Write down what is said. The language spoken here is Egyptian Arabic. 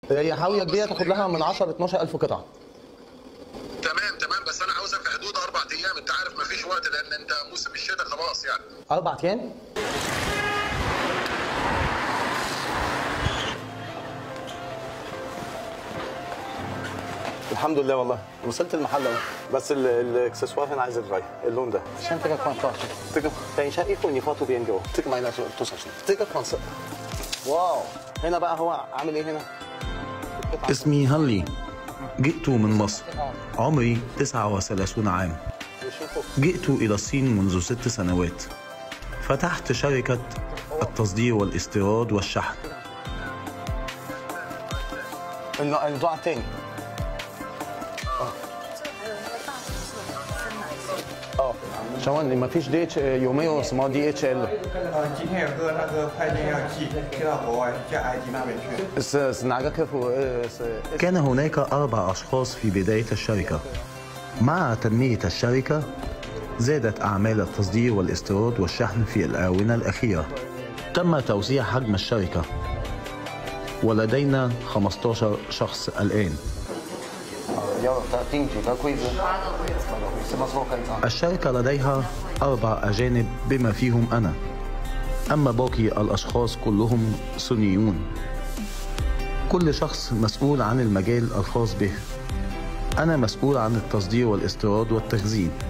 هي حاويه كبيره تاخد لها من 10 ل 12 الف قطعه تمام تمام بس انا عاوزها في حدود اربع ايام انت عارف مفيش وقت لان انت موسم الشتاء خلاص يعني اربع ايام الحمد لله والله وصلت المحل اهو بس ال- الاكسسوار هنا عايز يتغير اللون ده عشان تيجي كوانتاش تيجي تاني شقي فوني فاتو بين جو تيجي معانا توصل تيجي كوانس واو هنا بقى هو عامل ايه هنا اسمي هنلي جئت من مصر عمري 39 عام جئت إلى الصين منذ ست سنوات فتحت شركة التصدير والاستيراد والشحن النوع النوع التاني اه شوان ما فيش دي اتش يوميو اسمه دي اتش ال 呃，今天有个那个快件要寄，寄到国外，寄埃及那边去。 بس بس نعجا كيف كان هناك أربع أشخاص في بداية الشركة مع تنمية الشركة زادت أعمال التصدير والاستيراد والشحن في الآونة الأخيرة تم توسيع حجم الشركة ولدينا 15 شخص الآن 要订几个柜子？什么时候分厂？ الشركة لديها أربع أجانب بما فيهم أنا أما باقي الأشخاص كلهم صينيون كل شخص مسؤول عن المجال الخاص به أنا مسؤول عن التصدير والاستيراد والتخزين